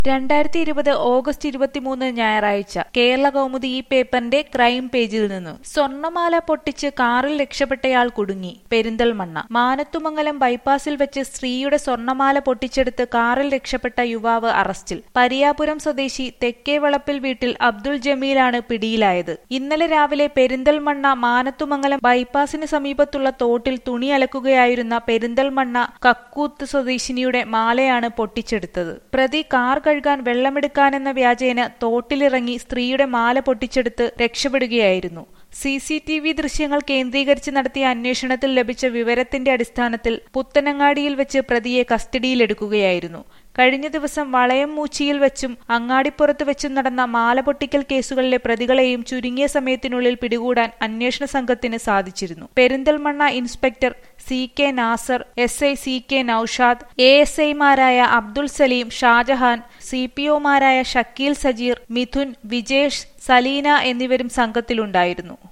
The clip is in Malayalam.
രണ്ടായിരത്തി ഇരുപത് ഓഗസ്റ്റ് ഇരുപത്തിമൂന്ന് ഞായറാഴ്ച കേരള കൗമുദി ഈ പേപ്പറിന്റെ ക്രൈം പേജിൽ നിന്ന് സ്വർണമാല പൊട്ടിച്ച് കാറിൽ രക്ഷപ്പെട്ടയാൾ കുടുങ്ങി പെരിന്തൽമണ്ണ മാനത്തുമംഗലം ബൈപ്പാസിൽ വെച്ച് സ്ത്രീയുടെ സ്വർണമാല പൊട്ടിച്ചെടുത്ത് കാറിൽ രക്ഷപ്പെട്ട യുവാവ് അറസ്റ്റിൽ പരിയാപുരം സ്വദേശി തെക്കേവളപ്പിൽ വീട്ടിൽ അബ്ദുൾ ജമീലാണ് പിടിയിലായത് ഇന്നലെ രാവിലെ പെരിന്തൽമണ്ണ മാനത്തുമംഗലം ബൈപ്പാസിന് സമീപത്തുള്ള തോട്ടിൽ തുണി അലക്കുകയായിരുന്ന പെരിന്തൽമണ്ണ കക്കൂത്ത് സ്വദേശിനിയുടെ മാലയാണ് പൊട്ടിച്ചെടുത്തത് പ്രതി കാർ കഴുകാൻ വെള്ളമെടുക്കാനെന്ന വ്യാജേന തോട്ടിലിറങ്ങി സ്ത്രീയുടെ മാല പൊട്ടിച്ചെടുത്ത് രക്ഷപ്പെടുകയായിരുന്നു സി സി ടി വി ദൃശ്യങ്ങൾ കേന്ദ്രീകരിച്ച് നടത്തിയ അന്വേഷണത്തിൽ ലഭിച്ച വിവരത്തിന്റെ അടിസ്ഥാനത്തിൽ പുത്തനങ്ങാടിയിൽ വെച്ച് പ്രതിയെ കസ്റ്റഡിയിലെടുക്കുകയായിരുന്നു കഴിഞ്ഞ ദിവസം വളയം മൂച്ചിയിൽ വെച്ചും അങ്ങാടിപ്പുറത്ത് വെച്ചും നടന്ന മാല പൊട്ടിക്കൽ കേസുകളിലെ പ്രതികളെയും ചുരുങ്ങിയ സമയത്തിനുള്ളിൽ പിടികൂടാൻ അന്വേഷണ സംഘത്തിന് സാധിച്ചിരുന്നു Perinthalmanna inspector C K Nasar S I C K Noushad A S ഐമാരായ അബ്ദുൾ സലീം ഷാജഹാൻ സി പി ഒമാരായ ഷക്കീൽ സജീർ മിഥുൻ വിജേഷ് സലീന എന്നിവരും സംഘത്തിലുണ്ടായിരുന്നു